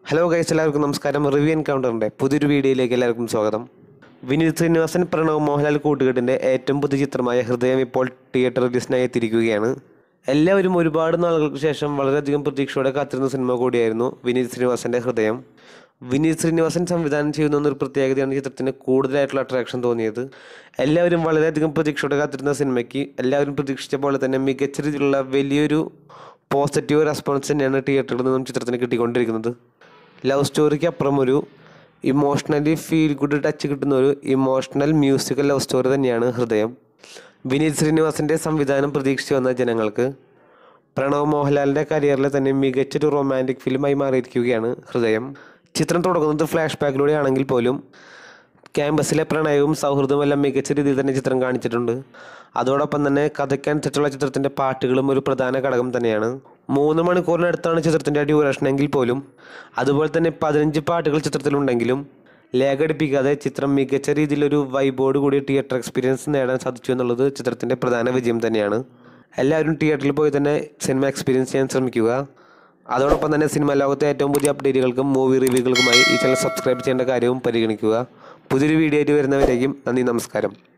hello guys എല്ലാവർക്കും നമസ്കാരം review എൻകൗണ്ടറിൻ്റെ പുതിയൊരു വീഡിയോയിലേക്ക് എല്ലാവർക്കും സ്വാഗതം വിനീത് ശ്രീനിവാസൻ പ്രണവ് മോഹൻലാൽ കൂട്ടുകെട്ടിൻ്റെ ഏറ്റവും പുതിയ ചിത്രമായ ഹൃദയം ഇപ്പോൾ തിയേറ്റർ റിലീസിനായി എത്തിയിരിക്കുകയാണ് എല്ലാവരും ഒരുപാട് നാളുകൾക്ക് ശേഷം വളരെയധികം പ്രതീക്ഷയോടെ കാത്തിരുന്ന സിനിമ കൂടിയായിരുന്നു വിനീത് ശ്രീനിവാസൻ്റെ ഹൃദയം വിനീത് ശ്രീനിവാസൻ സംവിധാനം ചെയ്യുന്ന എന്നൊരു പ്രത്യേകതയാണ് ചിത്രത്തിന് കൂടുതലായിട്ടുള്ള അട്രാക്ഷൻ തോന്നിയത് എല്ലാവരും വളരെയധികം പ്രതീക്ഷയോടെ കാത്തിരുന്ന സിനിമയ്ക്ക് എല്ലാവരും പ്രതീക്ഷിച്ച പോലെ തന്നെ മികച്ച രീതിയിലുള്ള വലിയൊരു പോസിറ്റീവ് റെസ്പോൺസ് തന്നെയാണ് തിയേറ്ററിൽ നിന്നും ചിത്രത്തിന് കിട്ടിക്കൊണ്ടിരിക്കുന്നത് ലവ് സ്റ്റോറിക്ക് അപ്പുറം ഒരു ഇമോഷണലി ഫീൽ ഗുഡ് ടച്ച് കിട്ടുന്ന ഒരു ഇമോഷണൽ മ്യൂസിക്കൽ ലവ് സ്റ്റോറി തന്നെയാണ് ഹൃദയം വിനീത് ശ്രീനിവാസൻ്റെ സംവിധാനം പ്രതീക്ഷിച്ചു വന്ന ജനങ്ങൾക്ക് പ്രണവ് മോഹൻലാലിൻ്റെ കരിയറിലെ തന്നെ മികച്ചൊരു റൊമാൻറ്റിക് ഫിലിമായി മാറിയിരിക്കുകയാണ് ഹൃദയം ചിത്രം തുടങ്ങുന്നത് ഫ്ലാഷ് ബാക്കിലൂടെ ആണെങ്കിൽ പോലും ക്യാമ്പസിലെ പ്രണയവും സൗഹൃദവും എല്ലാം മികച്ച രീതിയിൽ തന്നെ ചിത്രം കാണിച്ചിട്ടുണ്ട് അതോടൊപ്പം തന്നെ കഥയ്ക്കനുസരിച്ചുള്ള ചിത്രത്തിൻ്റെ പാട്ടുകളും ഒരു പ്രധാന ഘടകം തന്നെയാണ് മൂന്ന് മണിക്കൂറിനടുത്താണ് ചിത്രത്തിൻ്റെ ഡ്യൂറേഷൻ എങ്കിൽ പോലും അതുപോലെ തന്നെ പതിനഞ്ച് പാട്ടുകൾ ചിത്രത്തിലുണ്ടെങ്കിലും ലേഖടിപ്പിക്കാതെ ചിത്രം മികച്ച രീതിയിലൊരു വൈബോട് കൂടി തിയേറ്റർ എക്സ്പീരിയൻസ് നേടാൻ സാധിച്ചു എന്നുള്ളത് ചിത്രത്തിൻ്റെ പ്രധാന വിജയം തന്നെയാണ് എല്ലാവരും തിയേറ്ററിൽ പോയി തന്നെ സിനിമ എക്സ്പീരിയൻസ് ചെയ്യാൻ ശ്രമിക്കുക അതോടൊപ്പം തന്നെ സിനിമ ലോകത്തെ ഏറ്റവും പുതിയ അപ്ഡേറ്റുകൾക്കും മൂവി റിവ്യൂകൾക്കുമായി ഈ ചാനൽ സബ്സ്ക്രൈബ് ചെയ്യേണ്ട കാര്യവും പരിഗണിക്കുക പുതിയൊരു വീഡിയോ ആയിട്ട് വരുന്നവരേക്കും നന്ദി നമസ്കാരം